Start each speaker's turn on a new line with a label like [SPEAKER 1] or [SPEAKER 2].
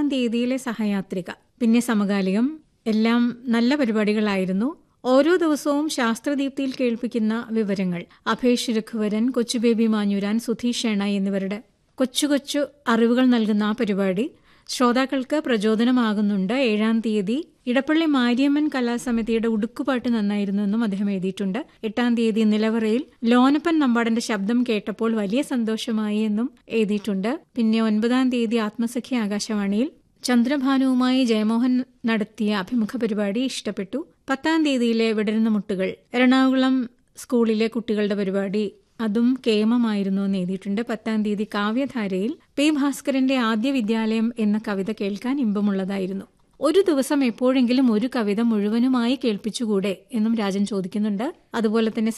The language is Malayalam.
[SPEAKER 1] തീയതിയിലെ സഹയാത്രിക പിന്നെ സമകാലികം എല്ലാം നല്ല പരിപാടികളായിരുന്നു ഓരോ ദിവസവും ശാസ്ത്രദീപ്തിയിൽ കേൾപ്പിക്കുന്ന വിവരങ്ങൾ അഭേഷ് രഘുവരൻ കൊച്ചുബേബി മാഞ്ഞുരാൻ സുധീഷ് ഷേണ എന്നിവരുടെ കൊച്ചു കൊച്ചു അറിവുകൾ നൽകുന്ന ആ പരിപാടി ശ്രോതാക്കൾക്ക് പ്രചോദനമാകുന്നുണ്ട് ഏഴാം തീയതി ഇടപ്പള്ളി മാരിയമ്മൻ കലാസമിതിയുടെ ഉടുക്കുപാട്ട് നന്നായിരുന്നു എന്നും അദ്ദേഹം എഴുതിയിട്ടുണ്ട് എട്ടാം തീയതി നിലവറയിൽ ലോനപ്പൻ നമ്പാടന്റെ ശബ്ദം കേട്ടപ്പോൾ വലിയ സന്തോഷമായി എന്നും എഴുതിയിട്ടുണ്ട് പിന്നെ ഒൻപതാം തീയതി ആത്മസഖ്യ ആകാശവാണിയിൽ ചന്ദ്രഭാനുവുമായി ജയമോഹൻ നടത്തിയ അഭിമുഖ പരിപാടി ഇഷ്ടപ്പെട്ടു പത്താം തീയതിയിലെ വിടരുന്ന മുട്ടുകൾ എറണാകുളം സ്കൂളിലെ കുട്ടികളുടെ പരിപാടി അതും കേമമായിരുന്നു എന്ന് എഴുതിയിട്ടുണ്ട് പത്താം തീയതി കാവ്യധാരയിൽ പി ഭാസ്കരന്റെ ആദ്യ വിദ്യാലയം എന്ന കവിത കേൾക്കാൻ ഇമ്പമുള്ളതായിരുന്നു ഒരു ദിവസം എപ്പോഴെങ്കിലും ഒരു കവിത മുഴുവനുമായി കേൾപ്പിച്ചുകൂടെ എന്നും രാജൻ ചോദിക്കുന്നുണ്ട് അതുപോലെ തന്നെ